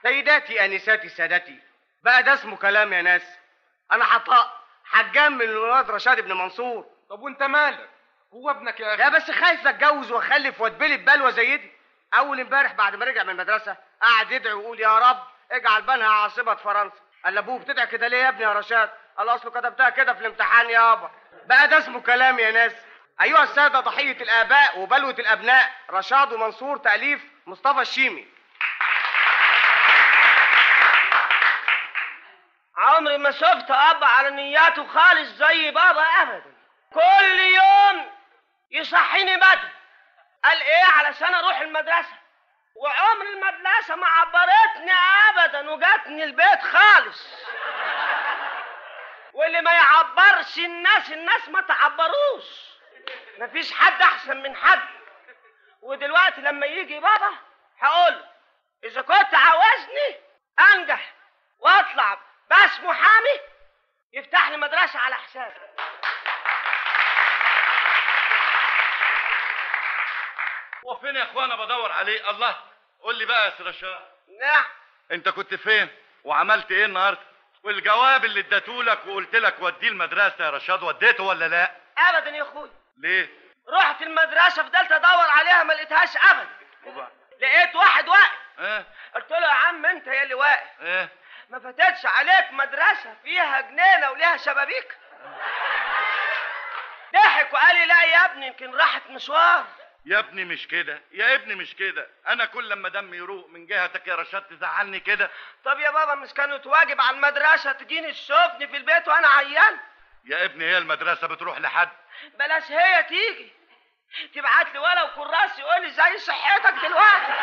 سيداتي انساتي سادتي بقى ده اسمه كلام يا ناس انا حطاء حجام من الولاد رشاد بن منصور طب وانت مالك هو ابنك يا اخي لا بس خايف اتجوز واخلف واتبلي ببلوه زي دي اول امبارح بعد ما رجع من المدرسه قعد يدعي ويقول يا رب اجعل بنها عاصمه فرنسا قال لابوه بتدعي كده ليه يا ابني يا رشاد قال اصله كتبتها كده في الامتحان يابا بقى ده اسمه كلام يا ناس ايها الساده ضحيه الاباء وبلوه الابناء رشاد ومنصور تاليف مصطفى الشيمي عمري ما شفت اب على نياته خالص زي بابا ابدا كل يوم يصحيني بدري قال ايه علشان اروح المدرسه وعمر المدرسه ما عبرتني ابدا وجاتني البيت خالص واللي ما يعبرش الناس الناس ما تعبروش مفيش حد احسن من حد ودلوقتي لما يجي بابا هقول اذا كنت عاوزني انجح واطلع بس محامي يفتح لي مدرسه على حسابي هو فين يا اخوانا بدور عليه الله قول لي بقى يا سيد رشاد نعم انت كنت فين وعملت ايه النهارده والجواب اللي اديتهولك وقلت لك وديه المدرسه يا رشاد وديته ولا لا ابدا يا اخوي ليه رحت المدرسه فضلت ادور عليها ما لقيتهاش ابدا وبعد لقيت واحد واقف ايه قلت له يا عم انت يا اللي واقف ايه ما فاتتش عليك مدرسه فيها جنينه وليها شبابيك ضحك وقال لي لا يا ابني يمكن راحت مشوار يا ابني مش كده يا ابني مش كده انا كل لما دمي يروق من جهتك يا رشاد تزعلني كده طب يا بابا مش كانت واجب على المدرسه تجيني تشوفني في البيت وانا عيان يا ابني هي المدرسه بتروح لحد بلاش هي تيجي تبعت لي ولو كراس يقول لي زي صحتك دلوقتي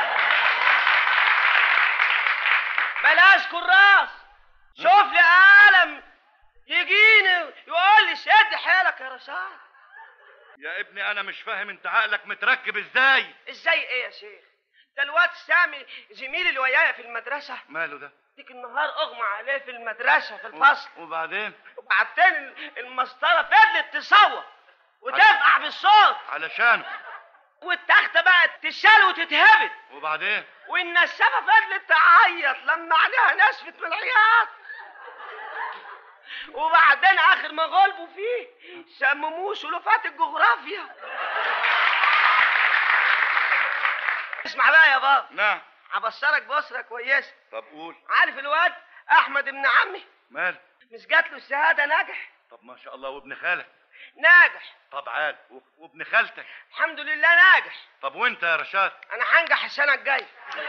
بلاش كراس شوف لي قلم يجيني يقول لي شد حيلك يا رشاد يا ابني انا مش فاهم انت عقلك متركب ازاي ازاي ايه يا شيخ ده الواد سامي زميلي اللي ويايا في المدرسه ماله ده ديك النهار اغمى عليه في المدرسه في الفصل وبعدين وبعدين المسطره فضلت تصوت وتفقع بالصوت علشانه والتخته بقت تشال وتتهبد وبعدين والنسابه فضلت تعيط لما عليها نشفت من العياط وبعدين اخر ما غلبوا فيه سمموه سلوفات الجغرافيا اسمع بقى يا بابا نعم هبصرك بصره كويسه طب قول عارف الواد احمد ابن عمي مال مش جات له الشهاده ناجح طب ما شاء الله وابن خالك ناجح طب عال و- وابن خالتك الحمد لله ناجح طب وانت يا رشاد انا هنجح السنه الجايه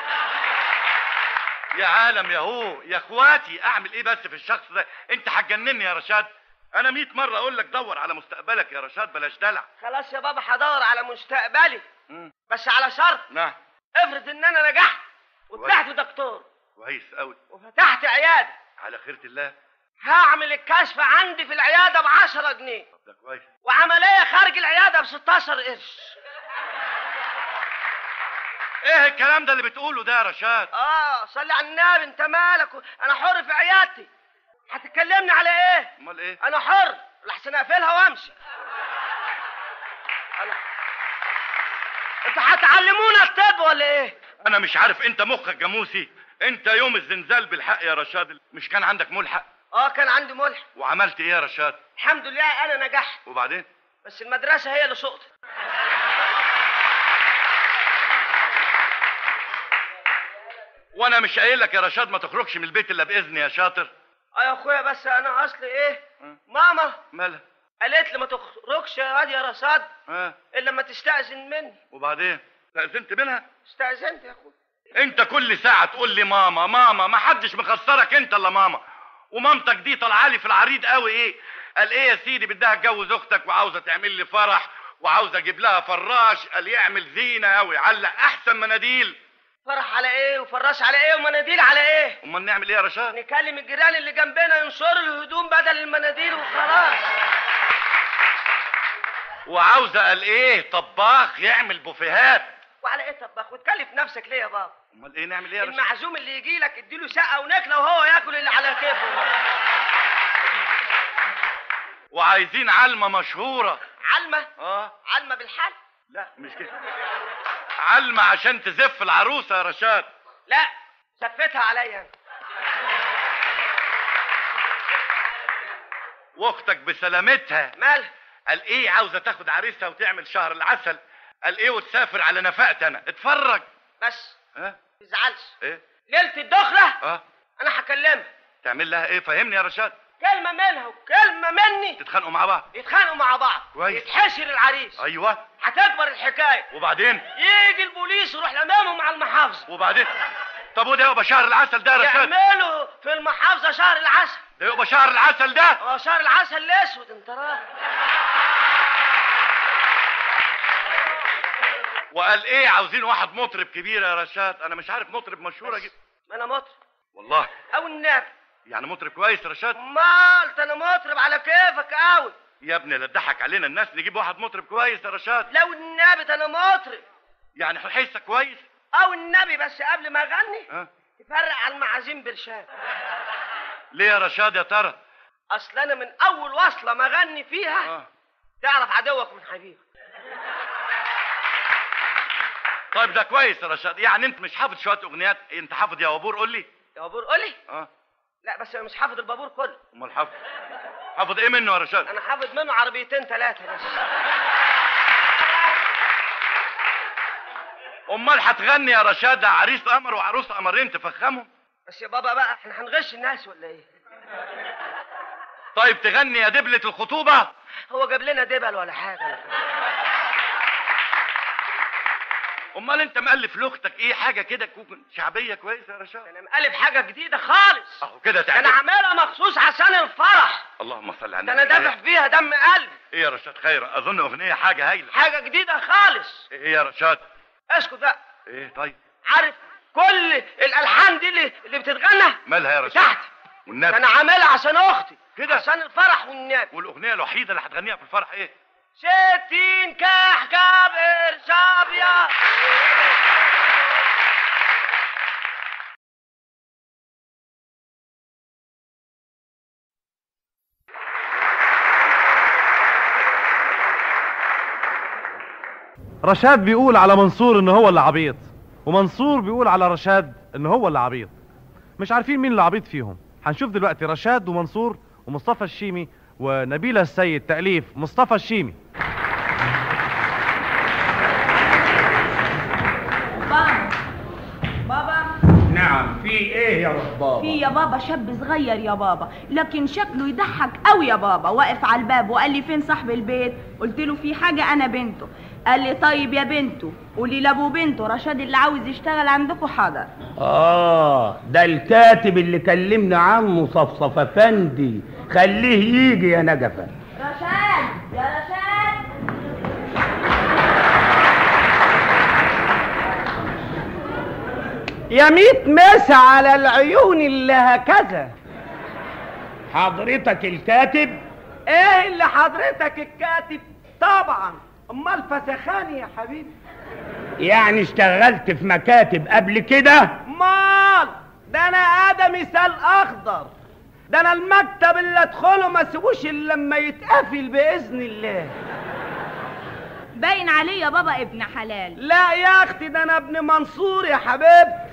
يا عالم يا هو يا اخواتي اعمل ايه بس في الشخص ده انت هتجنني يا رشاد انا مئة مرة اقول لك دور على مستقبلك يا رشاد بلاش دلع خلاص يا بابا هدور على مستقبلي مم. بس على شرط نعم افرض ان انا نجحت وطلعت دكتور كويس قوي وفتحت عياده على خيرة الله هعمل الكشف عندي في العياده ب 10 جنيه طب ده كويس وعمليه خارج العياده ب 16 قرش ايه الكلام ده اللي بتقوله ده يا رشاد اه صلي على النبي انت مالك انا حر في عيادتي هتكلمني على ايه امال ايه انا حر لحسن اقفلها وامشي أنا... انت هتعلمونا الطب ولا ايه انا مش عارف انت مخك جاموسي انت يوم الزنزال بالحق يا رشاد مش كان عندك ملحق اه كان عندي ملحق وعملت ايه يا رشاد الحمد لله انا نجحت وبعدين بس المدرسه هي اللي سقطت وانا مش قايل لك يا رشاد ما تخرجش من البيت الا باذن يا شاطر اه يا اخويا بس انا اصلي ايه م. ماما مالها قالت لي ما تخرجش يا واد يا رشاد ها الا لما تستاذن مني وبعدين استأذنت منها استاذنت يا اخويا انت كل ساعة تقول لي ماما ماما ما حدش مخسرك انت الا ماما ومامتك دي طالعه لي في العريض قوي ايه قال ايه يا سيدي بدها اتجوز اختك وعاوزه تعمل لي فرح وعاوزه اجيب لها فراش قال يعمل زينه ويعلق احسن مناديل فرح على ايه وفراش على ايه ومناديل على ايه امال نعمل ايه يا رشاد نكلم الجيران اللي جنبنا ينشروا الهدوم بدل المناديل وخلاص وعاوزه قال ايه طباخ يعمل بوفيهات وعلى ايه طباخ وتكلف نفسك ليه يا بابا امال ايه نعمل ايه يا رشاد المعزوم اللي يجي لك اديله شقه ونكله وهو ياكل اللي على كيفه وعايزين علمه مشهوره علمه اه علمه بالحل لا مش كده علمه عشان تزف العروسه يا رشاد لا سفتها عليا أنا. واختك بسلامتها مالها قال ايه عاوزه تاخد عريسها وتعمل شهر العسل قال ايه وتسافر على نفقت انا اتفرج بس ها ما تزعلش ايه ليله الدخله اه انا هكلمها تعمل لها ايه فهمني يا رشاد كلمه منها وكلمه مني تتخانقوا مع بعض يتخانقوا مع بعض كويس. يتحشر العريس ايوه هتكبر الحكايه وبعدين يجي البوليس يروح لمامهم على المحافظه وبعدين طب وده يبقى شهر العسل ده يا رشاد يعملوا في المحافظه شهر العسل ده يبقى شهر العسل ده هو شهر العسل الاسود انت راجل وقال ايه عاوزين واحد مطرب كبير يا رشاد انا مش عارف مطرب مشهور اجيب ما انا مطرب والله او النبي يعني مطرب كويس يا رشاد امال ده انا مطرب على كيفك قوي يا ابني لا تضحك علينا الناس نجيب واحد مطرب كويس يا رشاد لو النبي ده انا مطرب يعني حسك كويس او النبي بس قبل ما اغني ها تفرق على المعازيم برشام ليه يا رشاد يا ترى اصل انا من اول وصله ما اغني فيها اه تعرف عدوك من حبيبك طيب ده كويس يا رشاد يعني انت مش حافظ شويه اغنيات انت حافظ يا وابور قول لي يا بابور قولي اه لا بس انا مش حافظ البابور كله امال حافظ حافظ ايه منه يا رشاد انا حافظ منه عربيتين ثلاثه بس امال هتغني يا رشاد ده عريس قمر وعروس قمرين تفخمهم بس يا بابا بقى احنا هنغش الناس ولا ايه طيب تغني يا دبلة الخطوبة هو جاب لنا دبل ولا حاجه امال انت مؤلف لاختك ايه حاجة كده كوكن شعبية كويسة يا رشاد انا مقلب حاجه جديده خالص اهو كده ده انا تعجب عاملها مخصوص عشان الفرح اللهم صل على ده النبي انا دافع فيها دم قلبي ايه يا رشاد خير اظن اغنية حاجة هايلة حاجه جديده خالص ايه يا رشاد اسكت بقى ايه طيب عارف كل الالحان دي اللي, اللي بتتغنى مالها يا رشاد بتاعتي ده والنبي انا عاملها عشان اختي كده؟ عشان الفرح والنبي والاغنية الوحيدة اللي هتغنيها في الفرح ايه ستين كاح كابر شابيا رشاد بيقول على منصور ان هو اللي عبيط ومنصور بيقول على رشاد ان هو اللي عبيط مش عارفين مين اللي عبيط فيهم هنشوف دلوقتي رشاد ومنصور ومصطفى الشيمي ونبيلة السيد تأليف مصطفى الشيمي بابا بابا نعم في ايه يا رب بابا في يا بابا شاب صغير يا بابا لكن شكله يضحك قوي يا بابا واقف على الباب وقال لي فين صاحب البيت قلت له في حاجه انا بنته قال لي طيب يا بنته قولي لابو بنته رشاد اللي عاوز يشتغل عندكم حاضر اه ده الكاتب اللي كلمنا عنه صفصف افندي خليه يجي يا نجفه رشاد يا رشاد يا ميت مسا على العيون اللي هكذا حضرتك الكاتب ايه اللي حضرتك الكاتب طبعا امال فسخاني يا حبيبي يعني اشتغلت في مكاتب قبل كده مال ده انا ادمي سال اخضر ده انا المكتب اللي ادخله ما اسيبوش الا لما يتقفل باذن الله باين عليه يا بابا ابن حلال لا يا اختي ده انا ابن منصور يا حبيبتي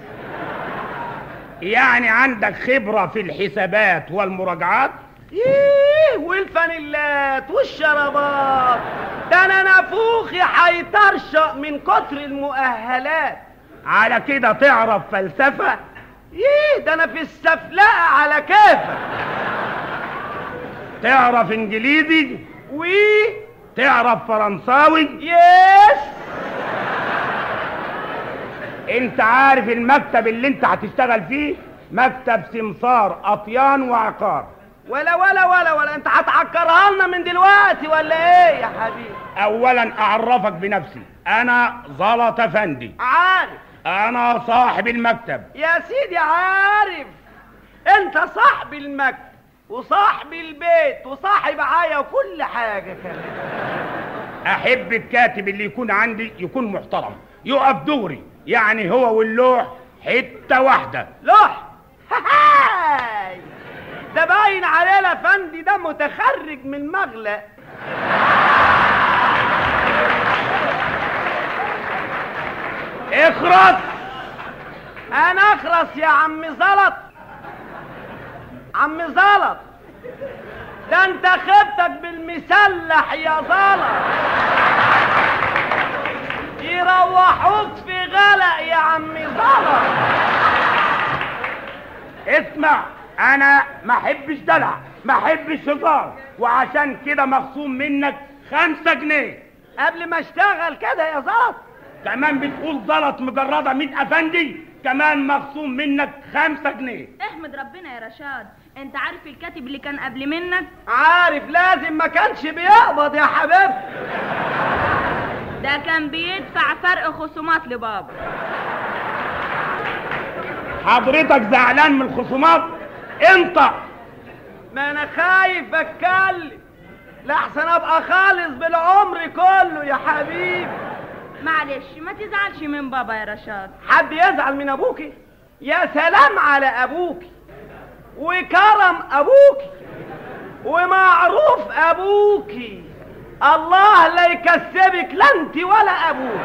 يعني عندك خبره في الحسابات والمراجعات ايه والفانيلات والشرابات ده انا نافوخي هيطرشق من كتر المؤهلات على كده تعرف فلسفه ايه ده انا في السفلقه على كيفك تعرف انجليزي ويه تعرف فرنساوي يس انت عارف المكتب اللي انت هتشتغل فيه مكتب سمسار اطيان وعقار ولا ولا ولا ولا انت هتعكرها لنا من دلوقتي ولا ايه يا حبيبي اولا اعرفك بنفسي انا زلط افندي عارف انا صاحب المكتب يا سيدي عارف انت صاحب المكتب وصاحب البيت وصاحب عاية وكل حاجة كمان احب الكاتب اللي يكون عندي يكون محترم يقف دغري يعني هو واللوح حته واحده لوح هاي ده باين عليه الافندي ده متخرج من مغلق اخرس انا اخرس يا عم زلط عم زلط ده انت خبتك بالمسلح يا زلط يروحوك في غلق يا عم زلط اسمع انا ما احبش دلع ما احبش هزار وعشان كده مخصوم منك خمسة جنيه قبل ما اشتغل كده يا زلط كمان بتقول زلط مجردة مين افندي كمان مخصوم منك خمسة جنيه احمد ربنا يا رشاد انت عارف الكاتب اللي كان قبل منك عارف لازم ما كانش بيقبض يا حبيبي ده كان بيدفع فرق خصومات لبابا حضرتك زعلان من الخصومات انت ما انا خايف اتكلم لحسن ابقى خالص بالعمر كله يا حبيبي معلش ما تزعلش من بابا يا رشاد حد يزعل من ابوكي يا سلام على ابوكي وكرم ابوكي ومعروف ابوكي الله لا يكسبك لا انت ولا ابوك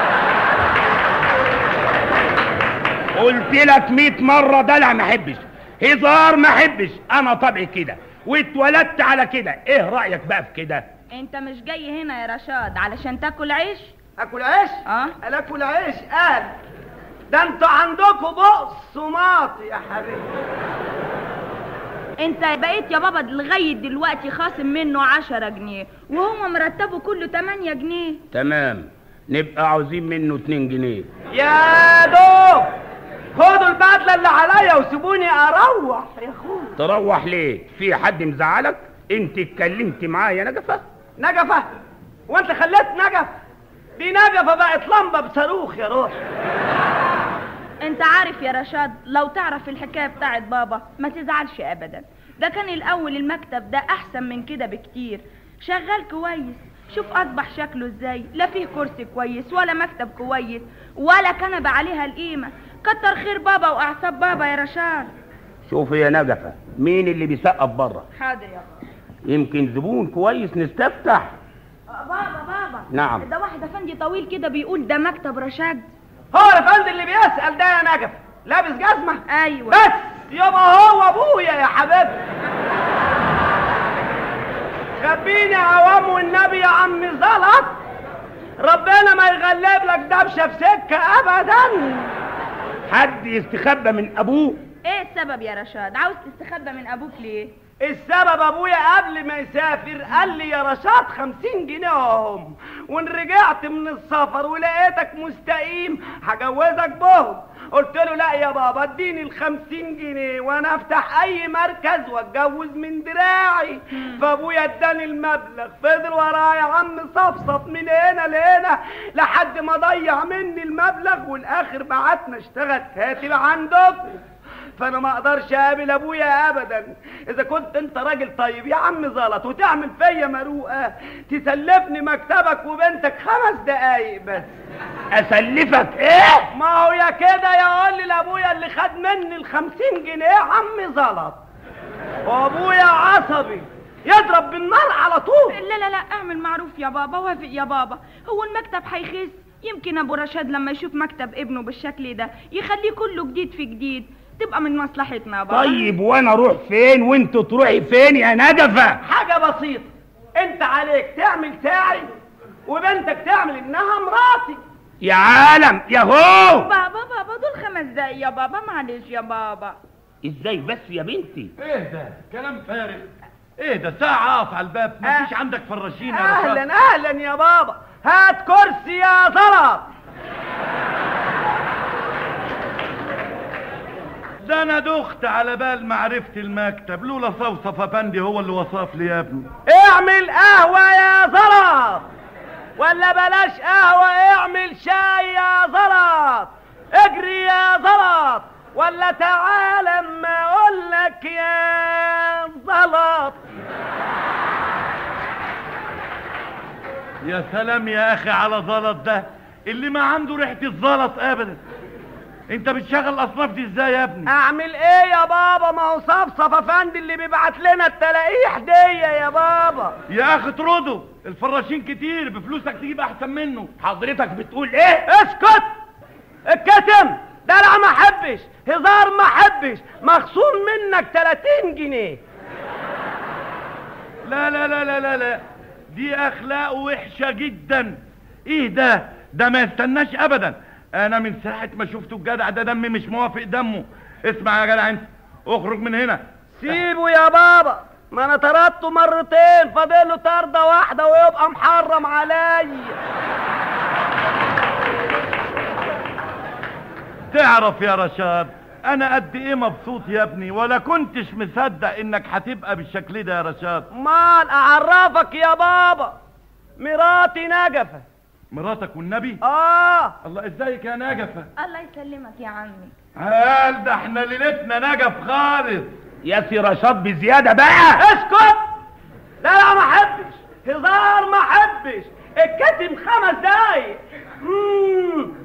قلت لك 100 مرة دلع ما احبش هزار ما احبش انا طبعي كده واتولدت على كده ايه رأيك بقى في كده انت مش جاي هنا يا رشاد علشان تاكل عيش اكل عيش اه قال اكل عيش قال ده انتوا عندكم بؤس وماطي يا حبيبي انت بقيت يا بابا لغايه دلوقتي خاصم منه عشرة جنيه وهو مرتبه كله تمانية جنيه تمام نبقى عاوزين منه 2 جنيه يا دوب خدوا البدله اللي عليا وسيبوني اروح يا اخويا تروح ليه في حد مزعلك انت اتكلمت معايا يا نجفة نجفه وانت خليت نجف دي نجفه بقت لمبه بصاروخ يا روح انت عارف يا رشاد لو تعرف الحكايه بتاعت بابا ما تزعلش ابدا ده كان الاول المكتب ده احسن من كده بكتير شغال كويس شوف اصبح شكله ازاي لا فيه كرسي كويس ولا مكتب كويس ولا كنبه عليها القيمه كتر خير بابا واعصاب بابا يا رشاد شوفي يا نجفة مين اللي بيسقف بره حاضر يا بابا يمكن زبون كويس نستفتح بابا بابا نعم. ده واحد افندي طويل كده بيقول ده مكتب رشاد هو الافندي اللي بيسال ده يا نجف لابس جزمه ايوه بس يبقى هو ابويا يا حبيبي خبيني عوام والنبي يا عم زلط ربنا ما يغلب لك دبشه في سكه ابدا حد يستخبى من ابوه ايه السبب يا رشاد عاوز تستخبى من ابوك ليه السبب ابويا قبل ما يسافر قال لي يا رشاد خمسين جنيه اهم وان رجعت من السفر ولقيتك مستقيم هجوزك بهم قلت له لا يا بابا اديني الخمسين جنيه وانا افتح اي مركز واتجوز من دراعي فابويا اداني المبلغ فضل ورايا يا عم صفصف من هنا لهنا لحد ما ضيع مني المبلغ والاخر بعتنا اشتغل كاتب عندكم فانا ما اقدرش اقابل ابويا ابدا اذا كنت انت راجل طيب يا عم زلط وتعمل فيا مروءه تسلفني مكتبك وبنتك خمس دقايق بس اسلفك ايه ما هو يا كده يا قول لي لابويا اللي خد مني الخمسين جنيه عم زلط وابويا عصبي يضرب بالنار على طول لا لا لا اعمل معروف يا بابا وافق يا بابا هو المكتب هيخس يمكن ابو رشاد لما يشوف مكتب ابنه بالشكل ده يخليه كله جديد في جديد تبقى من مصلحتنا يا بابا طيب وانا اروح فين وانت تروحي فين يا نجفة حاجة بسيطة انت عليك تعمل ساعي وبنتك تعمل انها مراتي يا عالم يا هو بابا بابا دول خمس دقايق يا بابا معلش يا بابا ازاي بس يا بنتي ايه ده كلام فارغ ايه ده ساعة اقف على الباب مفيش عندك فراشين يا رشاد اهلا اهلا يا بابا هات كرسي يا زلط ده انا دخت على بال معرفة المكتب لولا صوصف افندي هو اللي وصف لي يا ابني اعمل قهوة يا زلط ولا بلاش قهوة اعمل شاي يا زلط اجري يا زلط ولا تعال اما اقول لك يا زلط يا سلام يا اخي على زلط ده اللي ما عنده ريحة الزلط ابدا انت بتشغل الاصناف دي ازاي يا ابني اعمل ايه يا بابا ما هو صفصف افندي اللي بيبعت لنا التلاقيح دي يا بابا يا اخي اطرده الفراشين كتير بفلوسك تجيب احسن منه حضرتك بتقول ايه اسكت الكتم دلع ما احبش هزار ما احبش مخصوم منك 30 جنيه لا لا لا لا لا لا دي اخلاق وحشه جدا ايه ده ده ما يستناش ابدا انا من ساعه ما شفته الجدع ده دمي مش موافق دمه اسمع يا جدع انت اخرج من هنا سيبه يا بابا ما انا طردته مرتين فاضله طرده واحده ويبقى محرم عليا تعرف يا رشاد انا قد ايه مبسوط يا ابني ولا كنتش مصدق انك هتبقى بالشكل ده يا رشاد مال اعرفك يا بابا مراتي نجفه مراتك والنبي اه الله ازيك يا نجفه الله يسلمك يا عمي قال ده احنا ليلتنا نجف خالص يا سي رشاد بزياده بقى اسكت لا لا ما احبش هزار ما احبش الكتم خمس دقايق مم.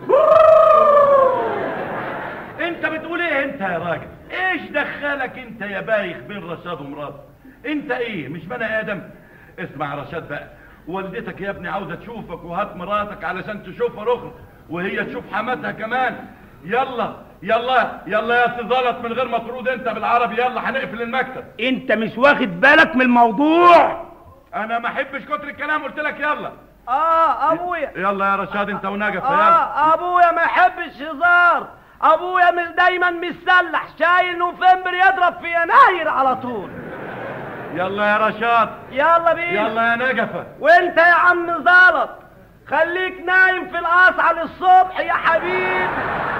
انت بتقول ايه انت يا راجل ايش دخلك انت يا بايخ بين رشاد ومراته انت ايه مش بني ادم اسمع يا رشاد بقى والدتك يا ابني عاوزه تشوفك وهات مراتك علشان تشوفها رخر وهي تشوف حماتها كمان يلا يلا يلا يا سي زلط من غير ما ترود انت بالعربي يلا هنقفل المكتب انت مش واخد بالك من الموضوع انا ما احبش كتر الكلام قلت لك يلا اه ابويا يلا يا رشاد انت ونجف يلا اه ابويا ما يحبش هزار ابويا من دايما مسلح شايل نوفمبر يضرب في يناير على طول يلا يا رشاد يلا بينا يلا يا نجفه وانت يا عم زلط خليك نايم في القصعة للصبح يا حبيبي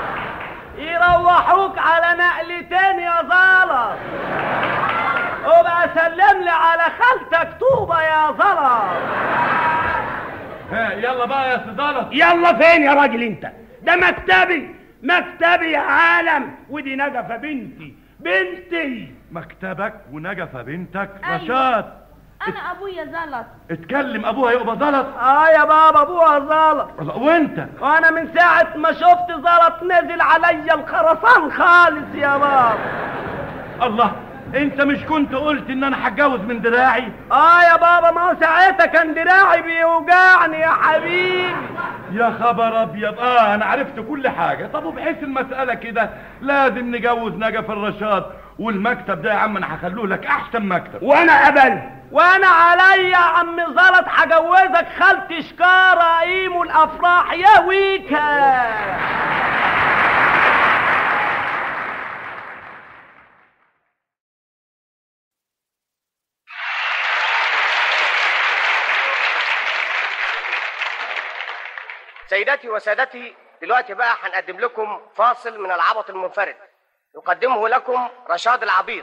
يروحوك على نقلتين يا زلط وبقى سلم لي على خالتك طوبة يا زلط ها يلا بقى يا سي زلط يلا فين يا راجل انت ده مكتبي مكتبي يا عالم ودي نجفه بنتي بنتي مكتبك ونجفه بنتك أيوة. رشاد انا ابويا زلط اتكلم ابوها يبقى زلط اه يا بابا ابوها زلط الله، وانت وانا من ساعة ما شفت زلط نزل عليا الخرسان خالص يا بابا الله انت مش كنت قلت ان انا هتجوز من دراعي اه يا بابا ما هو ساعتها كان دراعي بيوجعني يا حبيبي يا خبر ابيض اه انا عرفت كل حاجه طب وبحيث المساله كده لازم نجوز نجف الرشاد والمكتب ده يا عم انا هخلوه لك احسن مكتب وانا قبل وانا عليا يا عم زلط هجوزك خالتي شكارة قيموا الافراح يا ويكا سيداتي وسادتي دلوقتي بقى هنقدم لكم فاصل من العبط المنفرد يقدمه لكم رشاد العبيط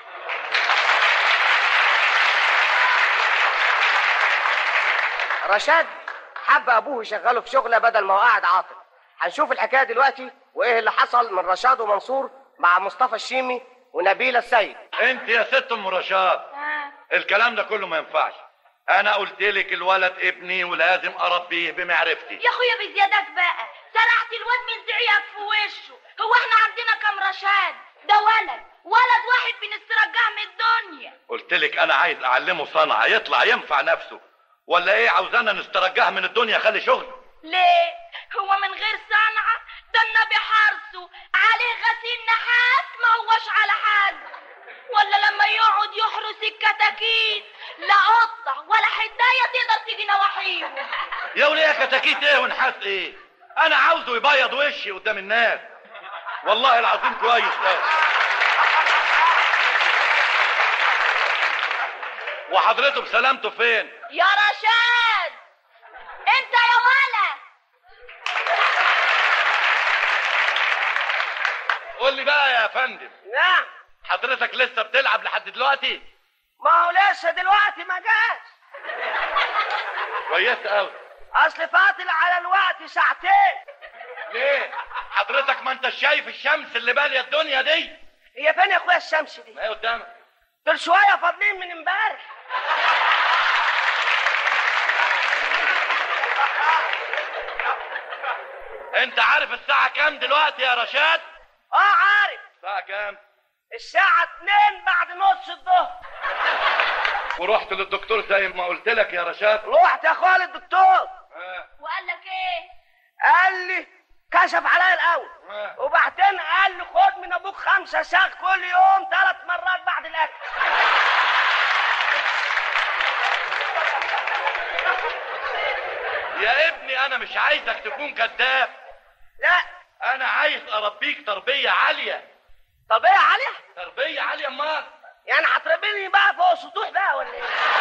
رشاد حب ابوه يشغله في شغله بدل ما هو قاعد عاطل هنشوف الحكايه دلوقتي وايه اللي حصل من رشاد ومنصور مع مصطفى الشيمي ونبيل السيد انت يا ست ام رشاد الكلام ده كله ما ينفعش انا قلت لك الولد ابني ولازم اربيه بمعرفتي يا اخويا بزيادك بقى سرعت الواد من زعيق في وشه هو احنا عندنا كام رشاد ده ولد ولد واحد بنسترجع من الدنيا قلت لك انا عايز اعلمه صنعه يطلع ينفع نفسه ولا ايه عاوزانا نسترجاه من الدنيا خلي شغل ليه هو من غير صنعة ده النبي حرصه عليه غسيل نحاس ما هوش على حد ولا لما يقعد يحرس الكتاكيت لا قطة ولا حداية تقدر تيجي نواحيه يا وليه كتاكيت ايه ونحاس ايه انا عاوزه يبيض وشي قدام الناس والله العظيم كويس قوي وحضرته بسلامته فين يا رشاد انت يا ولا قول لي بقى يا فندم نعم حضرتك لسه بتلعب لحد دلوقتي ما هو لسه دلوقتي ما جاش كويس قوي اصل فاضل على الوقت ساعتين ليه حضرتك ما انت شايف الشمس اللي باليه الدنيا دي هي فين يا اخويا الشمس دي ما هي قدامك دول شويه فاضلين من امبارح انت عارف الساعه كام دلوقتي يا رشاد اه عارف الساعه كام الساعة اتنين بعد نص الظهر ورحت للدكتور زي ما قلت لك يا رشاد رحت يا اخويا للدكتور آه. وقال لك ايه قال لي كشف عليا الاول وبعدين قال لي خد من ابوك خمسه ساغ كل يوم ثلاث مرات بعد الاكل يا ابني انا مش عايزك تكون كذاب لا انا عايز اربيك تربيه عاليه طب ايه عليا تربيه عاليه امال يعني هتربيني بقى فوق السطوح بقى ولا ايه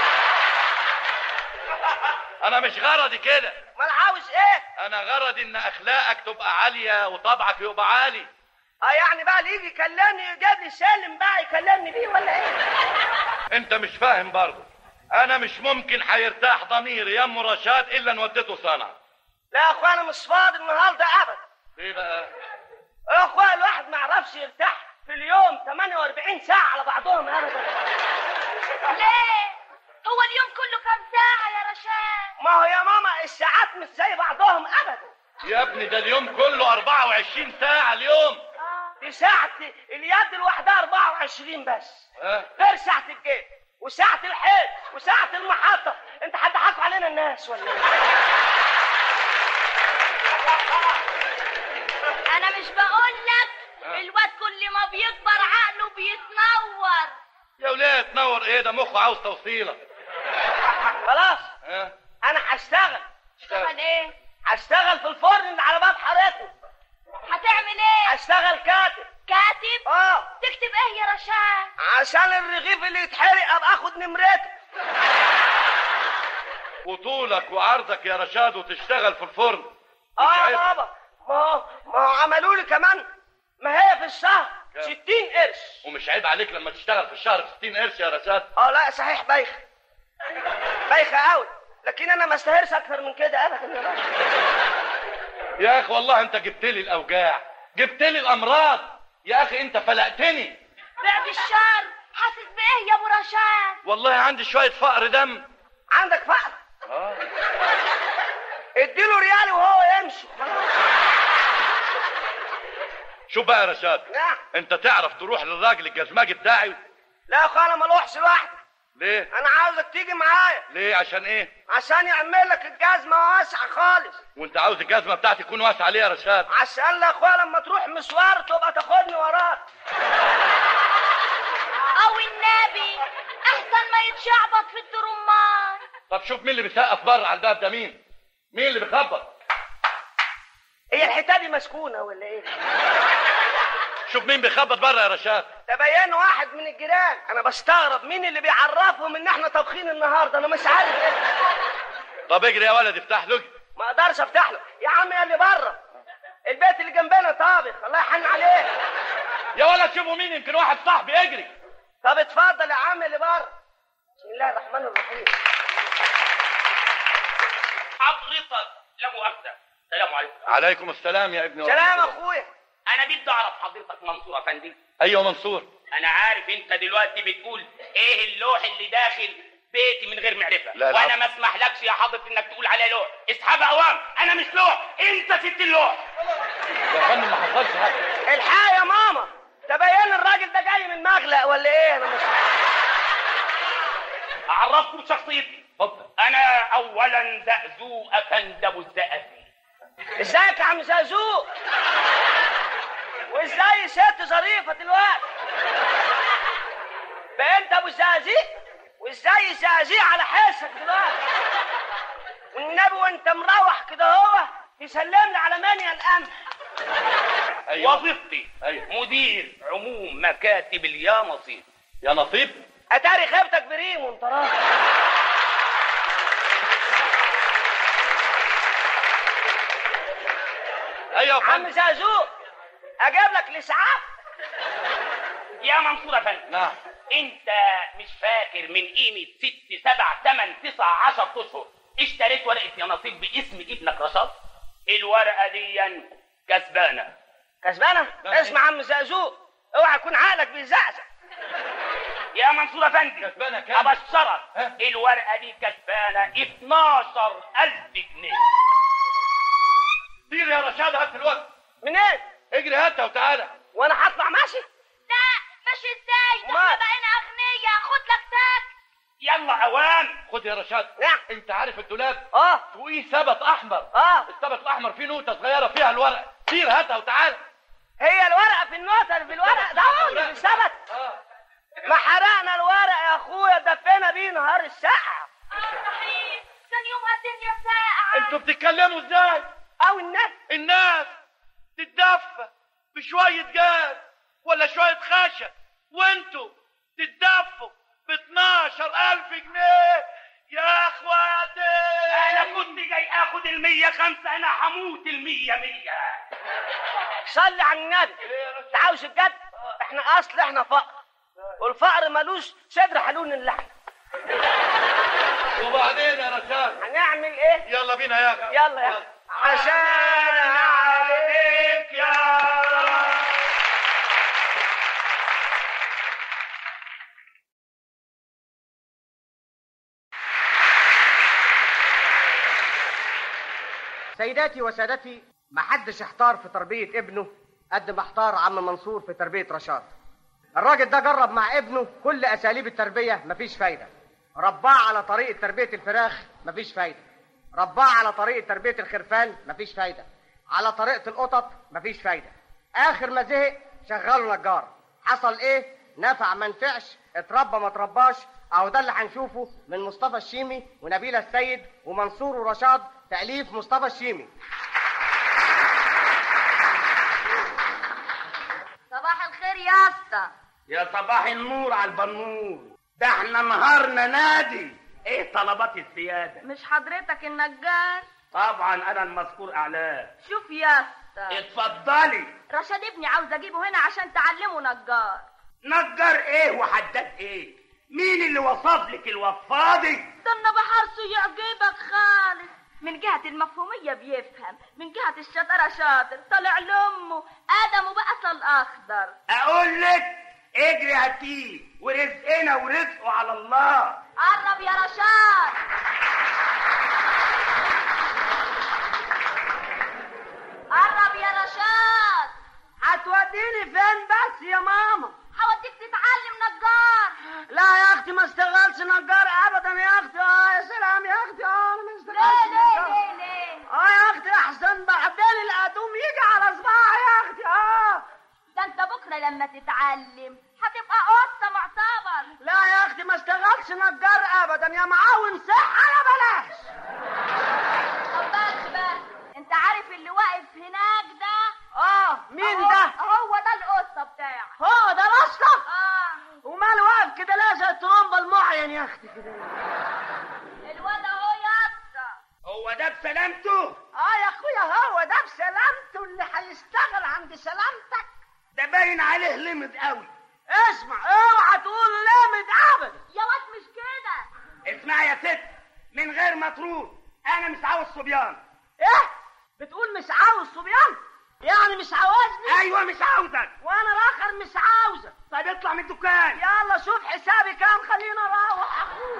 انا مش غرضي كده امال عاوز ايه انا غرضي ان اخلاقك تبقى عاليه وطبعك يبقى عالي اه يعني بقى اللي يجي يكلمني يجيب لي سالم بقى يكلمني بيه ولا ايه انت مش فاهم برضه انا مش ممكن هيرتاح ضميري يا ام رشاد الا ان وديته صنعاء لا يا اخويا انا مش فاضي النهارده ابدا ليه بقى يا اخويا الواحد ما يعرفش يرتاح في اليوم 48 ساعه على بعضهم ابدا ليه هو اليوم كله كام ساعة يا رشاد ما هو يا ماما الساعات مش زي بعضهم ابدا يا ابني ده اليوم كله 24 ساعه اليوم دي ساعة اليد لوحدها 24 بس ها غير ساعة الجيش وساعة الحيط وساعة المحطة انت هتضحكوا علينا الناس ولا ايه؟ انا مش بقول لك الواد كل ما بيكبر عقله بيتنور يا ولاد تنور ايه ده مخه عاوز توصيله خلاص ها انا هشتغل اشتغل ايه هشتغل في الفرن اللي على باب حضرتك هتعمل ايه هشتغل كاتب كاتب اه تكتب ايه يا رشاد عشان الرغيف اللي يتحرق ابقى اخد نمرته وطولك وعرضك يا رشاد وتشتغل في الفرن مش اه يا عيب؟ بابا ما هو ما هو عملوا لي كمان ما هي في الشهر كام؟ 60 قرش ومش عيب عليك لما تشتغل في الشهر ب 60 قرش يا رشاد اه لا صحيح بايخه بايخه قوي لكن انا ما استاهلش اكتر من كده ابدا يا باشا يا اخي والله انت جبت لي الاوجاع جبت لي الامراض يا اخي انت فلقتني بعد الشر حاسس بايه يا ابو رشاد والله عندي شويه فقر دم عندك فقر اه اديله ريال وهو يمشي شوف بقى يا رشاد نعم انت تعرف تروح للراجل الجزماجي بتاعي لا يا اخويا انا ما اروحش لوحدي ليه انا عاوزك تيجي معايا ليه عشان ايه عشان يعمل لك الجزمه واسعه خالص وانت عاوز الجزمه بتاعتي تكون واسعه ليه يا رشاد عشان يا اخويا لما تروح مشوار تبقى تاخدني وراك او النبي احسن ما يتشعبط في الترمان طب شوف مين اللي بيسقف بره على الباب ده مين مين اللي بيخبط هي الحته دي مسكونه ولا ايه شوف مين بيخبط بره يا رشاد تبين واحد من الجيران انا بستغرب مين اللي بيعرفهم ان احنا طابخين النهارده انا مش عارف ايه طب اجري يا ولد افتح له ما اقدرش افتح له يا عم يا اللي بره البيت اللي جنبنا طابخ الله يحن عليه يا ولد شوفوا مين يمكن واحد صاحبي اجري طب اتفضل يا عم اللي بره بسم الله الرحمن الرحيم حضرتك لا مؤاخذة السلام عليكم عليكم السلام يا ابني سلام اخويا أنا بدي أعرف حضرتك منصور أفندي ايوه منصور أنا عارف أنت دلوقتي بتقول إيه اللوح اللي داخل بيتي من غير معرفة لا، لا. وأنا ما اسمحلكش يا حضرتك إنك تقول عليه لوح اسحبها أوام أنا مش لوح أنت ست اللوح يا فندم ما حصلش حاجه الحق يا ماما تبين الراجل ده جاي من مغلق ولا ايه انا مش أعرفكم بشخصيتي اتفضل أنا أولا زأزو أفندي أبو الزقازي ازيك يا عم زازوق وازاي ست ظريفه دلوقتي بقى انت ابو الزقازيق وازاي الزقازيق على حسك دلوقتي والنبي وانت مروح كده هو تسلم لي على منيا الامن ايوه وظيفتي أيوة. مدير عموم مكاتب اليا نصيب يا نصيب اتاري خيبتك بريم وانت رايح ايوه يا عم فندم زازوق اجيب لك الاسعاف يا منصور افندي نعم انت مش فاكر من قيمه ست سبع ثمان تسع عشر اشهر اشتريت ورقه يا نصيب باسم ابنك رشاد الورقه دي كسبانه كسبانه لا، اسمع يا عم زازوق اوعى يكون عقلك بيزعزع يا منصور افندي كسبانة كام؟ ابشرك ها؟ الورقه دي كسبانه 12000 جنيه طير يا رشاد هات الوقت منين اجري هاتها وتعالى وانا هطلع ماشي لا مش ازاي ده ما- احنا بقينا اغنياء خد لك تاك يلا اوام خد يا رشاد نعم انت عارف الدولاب اه فوقيه سبت احمر اه السبت الاحمر فيه نوته صغيره فيها الورق سير هاتها وتعالى هي الورقه في النوتة اللي في الورق ده هو اللي ثبت ما حرقنا الورق يا اخويا دفينا بيه نهار الساعه صحيح كان يومها الدنيا ساقعة انتوا بتتكلموا ازاي او الناس الناس تتدفى بشوية جاز ولا شوية خشب وانتوا تتدفوا ب 12000 جنيه يا اخواتي انا كنت جاي اخد المية خمسة انا هموت المية مية صلي على النبي انت عاوز الجد احنا اصل احنا فقر والفقر ملوش صدر حلول اللحم وبعدين يا رشاد هنعمل ايه يلا بينا يا اخي يلا يا أخي. عشان عليك يا سيداتي وسادتي محدش احتار في تربية ابنه قد ما احتار عم منصور في تربية رشاد الراجل ده جرب مع ابنه كل اساليب التربية مفيش فايدة رباه على طريقة تربية الفراخ مفيش فايدة رباه على طريقة تربية الخرفان مفيش فايدة على طريقة القطط مفيش فايدة اخر ما زهق شغله نجار حصل ايه نفع ما نفعش اتربى ما اترباش اهو ده اللي هنشوفه من مصطفى الشيمي ونبيلة السيد ومنصور ورشاد تأليف مصطفى الشيمي صباح الخير يا اسطى يا صباح النور على البنور ده احنا نهارنا نادي ايه طلبات السيادة مش حضرتك النجار طبعا انا المذكور اعلاه شوف يا اسطى اتفضلي رشاد ابني عاوز اجيبه هنا عشان تعلمه نجار نجار ايه وحداد ايه مين اللي وصف لك الوفاضي ده النبي حرصه يعجبك خالص من جهة المفهومية بيفهم من جهة الشطارة شاطر طالع لأمه آدم بقى الأخضر اقول لك اجري هاتيه ورزقنا ورزقه على الله قرب يا رشاد قرب يا رشاد هتوديني فين بس يا ماما هوديك تتعلم نجار لا يا اختي ما اشتغلش نجار ابدا يا اختي اه يا سلام يا اختي اه انا ما ليه اشتغلش ليه نجار. ليه ليه اه يا اختي احسن بعدين الادوم يجي على صباعي يا اختي اه ده انت بكرة لما تتعلم هتبقى قطة معتبر لا يا اختي ما اشتغلش نجار ابدا يا معاون صحه يا بلاش طب بس بس انت عارف اللي واقف هناك ده اه مين هو- ده هو ده القطة بتاعك هو ده الاسطى اه ومال واقف كده لازق الترومبه المعين يا اختي كده الواد اهو يا اسطى هو ده بسلامته اه يا اخويا هو ده بسلامته اللي هيشتغل عند سلامتك ده باين عليه لمد قوي اسمع اوعى تقول لامد ابدا يا واد مش كده اسمعي يا ست من غير ما تروح انا مش عاوز صبيان ايه بتقول مش عاوز صبيان يعني مش عاوزني ايوه مش عاوزك وانا الاخر مش عاوزه طيب اطلع من الدكان يلا شوف حسابي كام خلينا اروح اخوك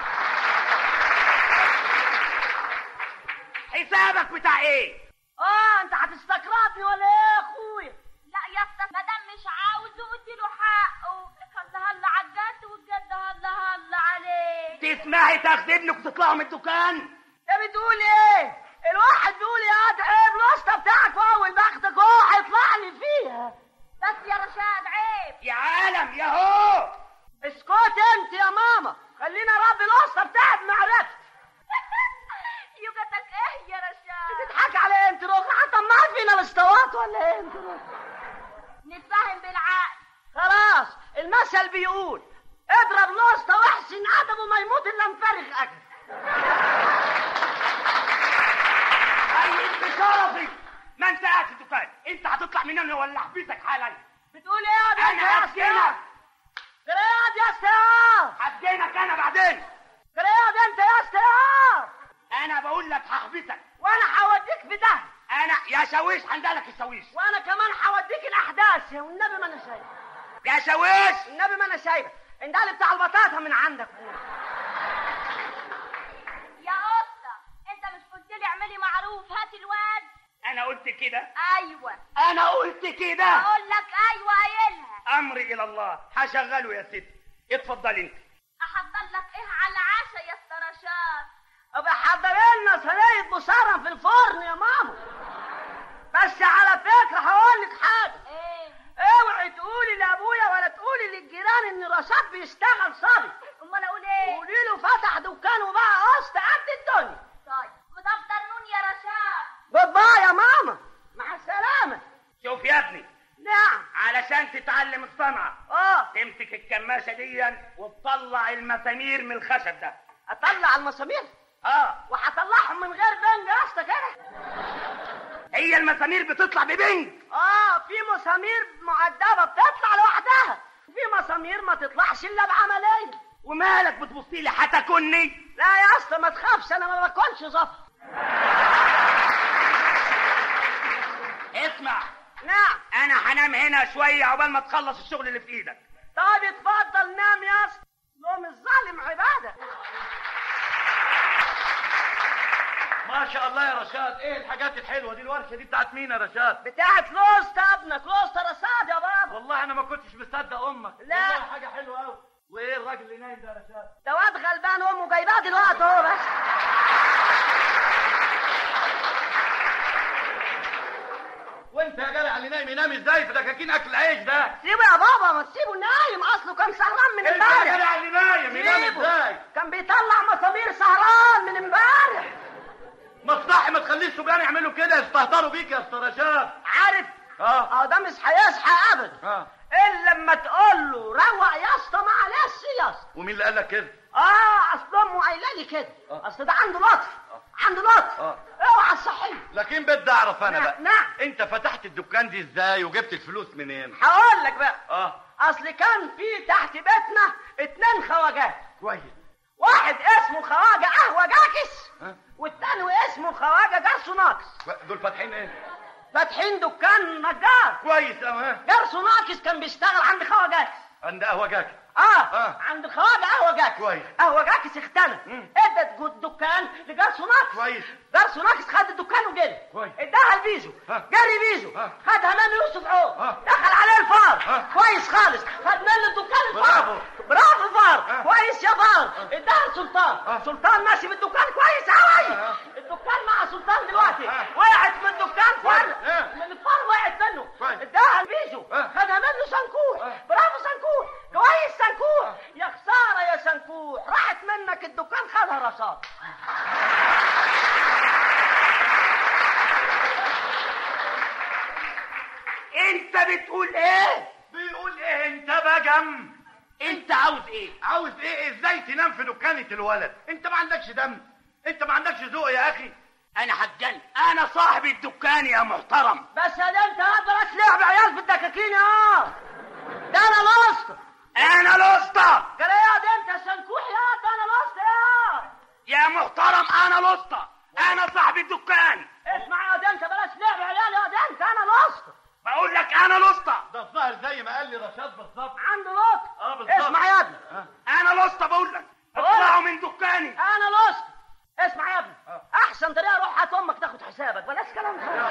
حسابك بتاع ايه اه انت هتستقرضني ولا ايه يا اخويا لا يا اسطى ما دام مش عاوزه اديله حقه هلا هلا على الجد والجد هلا هلا عليه تسمعي تاخد ابنك وتطلعوا من الدكان انت بتقول ايه الواحد بيقول يا واد عيب الواسطه بتاعك واول بختك هو هيطلع لي فيها بس يا رشاد عيب يا عالم يا هو اسكت انت يا ماما خلينا ربي الواسطه بتاعت معرفتي يوجتك ايه يا رشاد بتضحك على ايه انت روح هتطمعت فينا الاسطوات ولا ايه انت روح نتفاهم بالعقل خلاص المثل بيقول اضرب الواسطه واحسن ادبه ما يموت الا مفرغ اكل اي بشرفي ما انت قاعد في الدكان انت هتطلع من هنا ولا احبسك حالا بتقول ايه يا انا يا هسكنك رياض يا استاذ هسكنك انا بعدين رياض انت يا استاذ انا بقول لك هحبسك وانا هوديك في ده انا يا شاويش هندلك الشاويش وانا كمان هوديك الاحداث والنبي ما انا شايف يا شاويش النبي ما انا شايفه اندال بتاع البطاطا من عندك يا قطة انت مش قلت لي اعملي معروف هات الواد انا قلت كده ايوه انا قلت كده اقول لك ايوه قايلها امري الى الله هشغله يا ست اتفضلي انت احضر لك ايه على العشاء يا استرشاد ابقى حضر لنا صينيه بصاره في الفرن يا ماما بس على ان رشاد بيشتغل صبي امال اقول ايه قولي له فتح دكان وبقى قسط قد الدنيا طيب جود افترنون يا رشاد جود باي يا ماما مع السلامه شوف يا ابني نعم علشان تتعلم الصنعة اه تمسك الكماشة دي وتطلع المسامير من الخشب ده اطلع المسامير اه وهطلعهم من غير بنج يا اسطى كده هي المسامير بتطلع ببنج اه في مسامير معدبه بتطلع لوحدها في مسامير ما تطلعش الا بعمليه ومالك بتبصي لي هتاكلني لا يا اسطى ما تخافش انا ما باكلش زفر اسمع نعم انا هنام هنا شوية عقبال ما تخلص الشغل اللي في ايدك طيب اتفضل نام يا اسطى نوم الظالم عباده ما شاء الله يا رشاد ايه الحاجات الحلوه دي الورشه دي بتاعت مين يا رشاد بتاعت لوست ابنك لوست رصاد يا بابا والله انا ما كنتش مصدق امك لا. والله حاجه حلوه قوي وايه الراجل اللي نايم ده يا رشاد ده واد غلبان امه جايباه دلوقتي اهو بس وانت يا جدع اللي نايم ينام ازاي في دكاكين اكل العيش ده سيبه يا بابا ما تسيبه نايم اصله كان سهران من انت يا امبارح جدع اللي نايم ينام سيبه. ازاي كان بيطلع مسامير سهران من امبارح مصلحي ما تخليش الصبيان يعملوا كده يستهتروا بيك يا استاذ رشاد عارف اه اه ده مش هيصحى ابدا اه الا لما تقول له روق يا اسطى معلش يا اسطى ومين اللي قال لك كده اه اصل امه قايله لي كده آه. اصل ده عنده لطف عنده لطف آه. اوعى تصحيه لكن بدي اعرف انا نعم، بقى نعم. انت فتحت الدكان دي ازاي وجبت الفلوس منين هقول لك بقى اه اصل كان في تحت بيتنا اتنين خواجات كويس واحد اسمه خواجه قهوه جاكس ها؟ والتاني اسمه خواجه جرسوناكس دول فاتحين ايه فاتحين دكان نجار كويس اه ها جرسوناكس كان بيشتغل عند خواجات عند قهوه جاك اه, آه. عند الخواجه قهوه جاكس كويس. قهوه جاكس اختنى مم. ادت جو- الدكان لجرسوناكس كويس جرسوناكس خد الدكان وجري كويس. اداها لبيزو ها. جري بيزو ها. خدها من يوسف عوض ها. دخل عليه الفار ها. كويس خالص خد من الدكان الفار برافو. برافو فار ها. كويس يا فار اداها لسلطان ها. سلطان ماشي بالدكان كويس قوي ها. الدكان مع سلطان دلوقتي ها. وقعت من الدكان فار كويس. ها. من الفار وقعت منه كويس. اداها لبيزو ها. خدها منه سنكوح ها. برافو سنكوح كويس سنكوح يا خساره يا سنكوح راحت منك الدكان خدها رشاد انت بتقول ايه بيقول ايه انت بجم انت عاوز ايه عاوز ايه ازاي تنام في دكانة الولد انت ما عندكش دم انت ما عندكش ذوق يا اخي انا هتجنن انا صاحب الدكان يا محترم بس يا ده انت هات بلاش لعب عيال في الدكاكين اه ده انا لوسط انا الاسطى قال ايه يا ده انت سنكوح يا ده انا لوسط يا يا محترم انا الاسطى انا صاحب الدكان اسمع يا ده انت بلاش لعب عيال يا ده انت انا لوسط بقول لك انا الاسطى ده الظاهر زي ما قال لي رشاد بالظبط عنده لوسط اه بالظبط اسمع يا ابني انا الاسطى بقول لك بقول اطلعوا لك. من دكاني انا لوسط اسمع يا ابني اه. احسن طريقه روح هات امك تاخد حسابك بلاش كلام فارغ.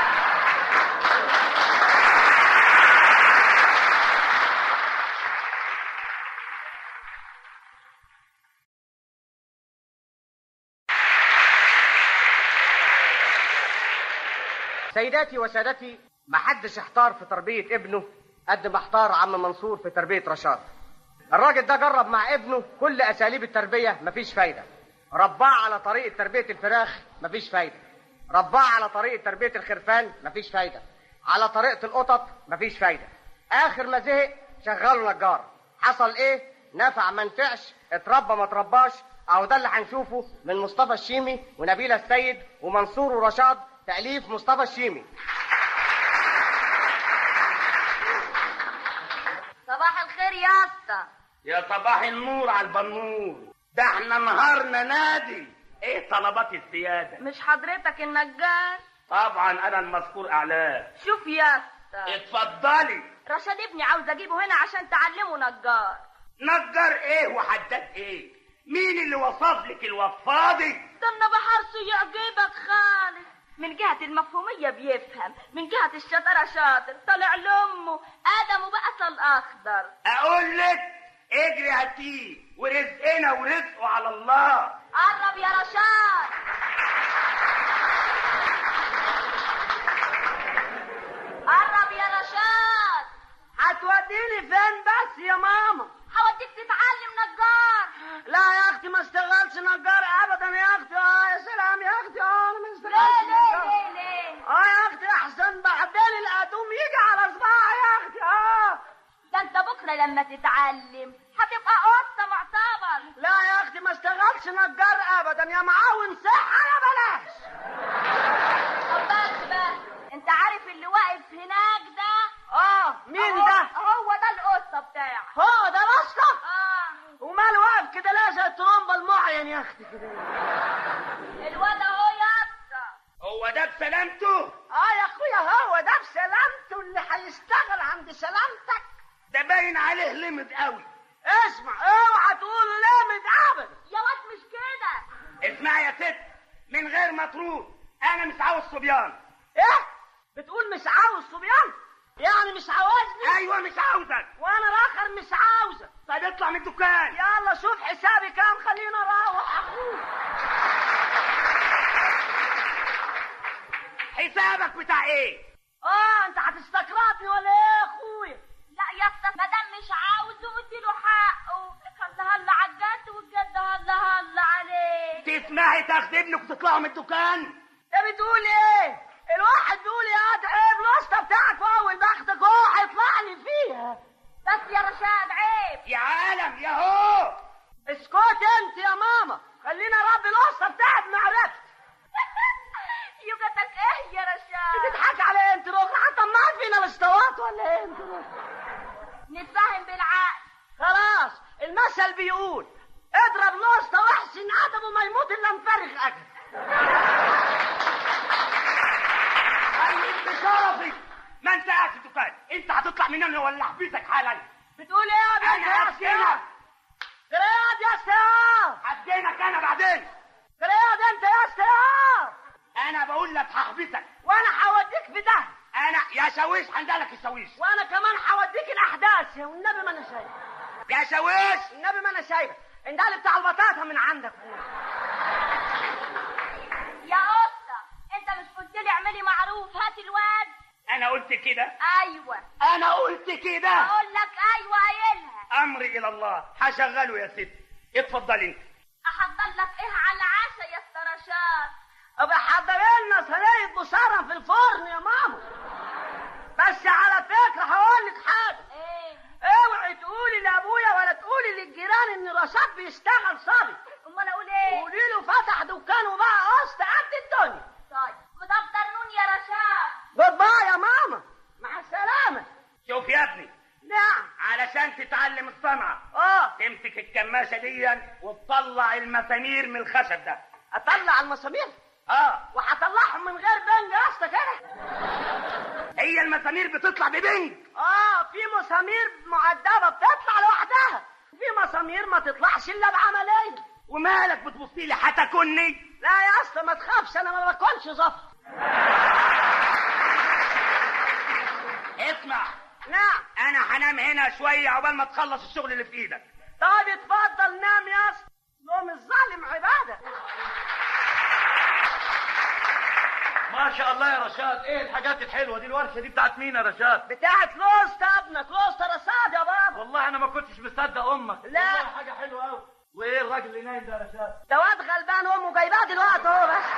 سيداتي وسادتي ما حدش احتار في تربية ابنه قد ما احتار عم منصور في تربية رشاد الراجل ده جرب مع ابنه كل اساليب التربية مفيش فايدة رباه على طريقة تربية الفراخ مفيش فايدة رباه على طريقة تربية الخرفان مفيش فايدة على طريقة القطط مفيش فايدة اخر ما زهق شغله نجار حصل ايه نفع ما نفعش اتربى ما ترباش اهو ده اللي هنشوفه من مصطفى الشيمي ونبيلة السيد ومنصور ورشاد تأليف مصطفى الشيمي صباح الخير يا اسطى يا صباح النور على البنور ده احنا نهارنا نادي ايه طلبات السيادة مش حضرتك النجار طبعا انا المذكور اعلاه شوف يا اسطى اتفضلي رشاد ابني عاوز اجيبه هنا عشان تعلمه نجار نجار ايه وحداد ايه مين اللي وصف لك الوفاضي ده النبي حرصه يعجبك خالص من جهة المفهومية بيفهم من جهة الشطارة شاطر طالع لأمه آدم وبقى الأخضر اقول لك اجري هاتيه ورزقنا ورزقه على الله قرب يا رشاد قرب يا رشاد هتوديني فين بس يا ماما ما اشتغلش نجار ابدا يا اختي اه يا سلام يا اختي اه انا ما ليه اشتغلش ليه نجار. ليه ليه اه يا اختي احسن بعدين الادوم يجي على صباعي يا اختي اه ده انت بكره لما تتعلم هتبقى قطه معتبر لا يا اختي ما اشتغلش نجار ابدا يا معاون صحه يا بلاش طب بس بس انت عارف اللي واقف هناك ده اه مين هو- ده هو ده القطه بتاعك هو ده راسته اه وماله واقف كده لا زي الترومبه المعين يا اختي كده الواد اهو يا اسطى هو ده بسلامته اه يا اخويا هو ده بسلامته اللي هيشتغل عند سلامتك ده باين عليه لمد قوي اسمع اوعى تقول لامد ابدا يا واد مش كده اسمع يا ست من غير مطرود انا مش عاوز صبيان ايه بتقول مش عاوز صبيان يعني مش عاوزني ايوه مش عاوزك وانا الاخر مش عاوزه طيب اطلع من الدكان يلا شوف حسابي كام خلينا اروح اخوك حسابك بتاع ايه اه انت هتستقرضني ولا ايه يا اخويا لا يا اسطى ما دام مش عاوزه اديله حقه هلا هلا على الجد والجد هلا هلا عليه تسمعي تاخدي ابنك وتطلعوا من الدكان انت بتقول ايه الواحد بيقول يا ده عيب الواسطه بتاعك واول باخدك هو هيطلع لي فيها بس يا رشاد عيب يا عالم يا هو اسكت انت يا ماما خلينا ربي الواسطه بتاعت معرفتي يوجتك ايه يا رشاد بتضحك على ايه انت روح هتطمعت فينا الاسطوات ولا ايه انت روح نتفاهم بالعقل خلاص المثل بيقول اضرب الواسطه واحسن ادبه ما يموت الا مفرغ اكل خليك بشرفي ما انت قاعد في الدكان انت هتطلع من هنا ولا احبسك حالا بتقول ايه يا بنت انا يا هسجنك استاذ كرياد يا استاذ هسجنك انا بعدين كرياد انت يا استاذ انا بقول لك هحبسك وانا هوديك في ده انا يا شاويش هندلك الشاويش وانا كمان هوديك الاحداث يا والنبي ما انا شايف يا شاويش النبي ما انا شايف اندال بتاع البطاطا من عندك يا قطه انت مش قلت لي اعملي معروف هات الواد انا قلت كده ايوه انا قلت كده اقول لك ايوه قايلها امري الى الله هشغله يا ست اتفضل انت احضر لك ايه على العشاء يا اسطى رشاد ابقى حضر لنا صينيه بصاره في الفرن يا ماما بس على فكره هقول لك حاجه ايه اوعي تقولي لابويا ولا تقولي للجيران ان رشاد بيشتغل صبي امال اقول ايه قولي له فتح دكان وبقى قسط قد الدنيا طيب مدفتر نون يا رشاد جود باي يا ماما مع السلامه شوف يا ابني نعم علشان تتعلم الصنعة اه تمسك الكماشة دي وتطلع المسامير من الخشب ده اطلع المسامير اه وهطلعهم من غير بنج يا اسطى كده هي المسامير بتطلع ببنج اه في مسامير معدبه بتطلع لوحدها في مسامير ما تطلعش الا بعمليه ومالك بتبصي لي هتاكلني لا يا اسطى ما تخافش انا ما باكلش زفر اسمع نعم انا هنام هنا شوية عقبال ما تخلص الشغل اللي في ايدك طيب اتفضل نام يا اسطى نوم الظالم عباده ما شاء الله يا رشاد ايه الحاجات الحلوه دي الورشه دي بتاعت مين يا رشاد بتاعت لوست ابنك لوست رصاد يا بابا والله انا ما كنتش مصدق امك لا. والله حاجه حلوه قوي وايه الراجل اللي نايم ده يا رشاد ده واد غلبان امه جايباه دلوقتي اهو بس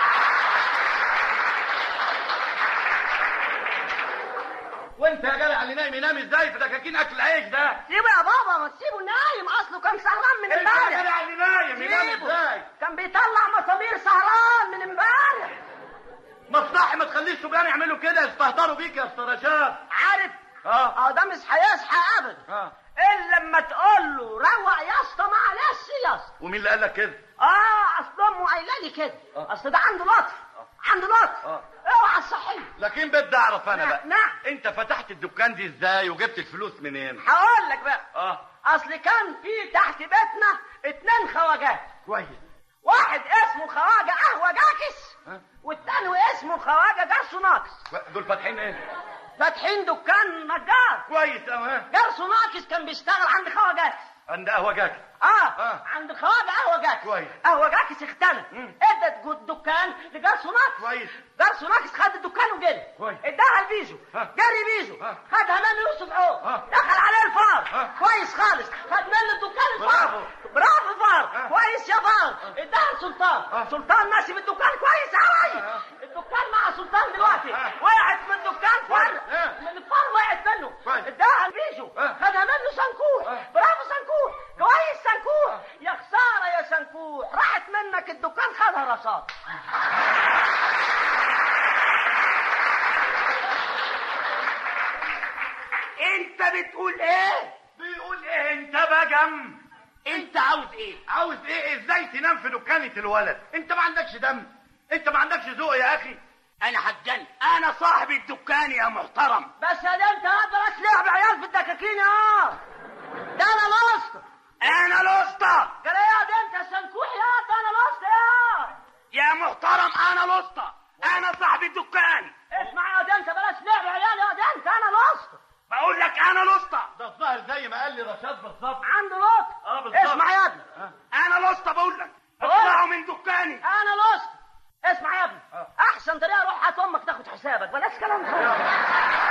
وانت يا جدع اللي نايم ينام ازاي في دكاكين اكل عيش ده سيبه يا بابا ما تسيبه نايم اصله كان سهران من انت يا امبارح جدع اللي نايم ينام سيبه. ازاي كان بيطلع مسامير سهران من امبارح مصلحي ما تخليش صبيان يعملوا كده يستهتروا بيك يا استاذ رشاد عارف اه اه ده مش هيصحى ابدا اه الا لما تقول له روق يا اسطى معلش يا اسطى ومين اللي قال لك كده اه اصل امه قايله لي كده آه. اصل ده عنده لطف عنده لطف آه. اوعى الصحيح لكن بدي اعرف انا نعم، بقى نعم. انت فتحت الدكان دي ازاي وجبت الفلوس منين هقول لك بقى اه اصل كان في تحت بيتنا اتنين خواجات كويس واحد اسمه خواجه قهوه جاكس ها؟ والتاني اسمه خواجه جرسوناكس دول فاتحين ايه فاتحين دكان نجار كويس اه ها جرسوناكس كان بيشتغل عند خواجه جاكس عند قهوه جاكس اه, آه. عند خواجه قهوه جاكس كويس. قهوه جاكس اختنى مم. ادت جو- الدكان لجرسوناكس كويس جرسوناكس خد الدكان وجري كويس. اداها لبيزو ها. جري بيزو ها. خدها منه يوسف عوض ها. دخل عليه الفار ها. كويس خالص خد منه الدكان الفار برافو. برافو فار كويس يا فار اداها سلطان سلطان ماشي في الدكان كويس قوي الدكان مع سلطان دلوقتي وقعت من الدكان فر من الفار وقعت منه اداها لبيجو خدها منه سنكوح برافو سنكوح كويس سنكوح يا خساره يا سنكوح راحت منك الدكان خدها رشاد انت بتقول ايه بيقول ايه انت بجم انت عاوز ايه عاوز ايه ازاي تنام في دكانة الولد انت ما عندكش دم انت ما عندكش ذوق يا اخي انا هتجن انا صاحب الدكان يا محترم بس يا ده انت هات بس لعب عيال في الدكاكين يا ده انا لصت انا الاسطى قال ايه يا ده انت سنكوح يا ده انا لصت يا يا محترم انا الاسطى انا صاحب الدكان اسمع يا ده انت بلاش لعب عيال يا ده انت انا لصت بقول لك انا الاسطى ده الظاهر زي ما قال لي رشاد بالظبط عنده لط اه بالظبط. اسمع يا ابني انا الاسطى بقول لك اطلعوا من دكاني انا لصت اسمع يا ابني احسن طريقه روح هات امك تاخد حسابك بلاش كلام فاضي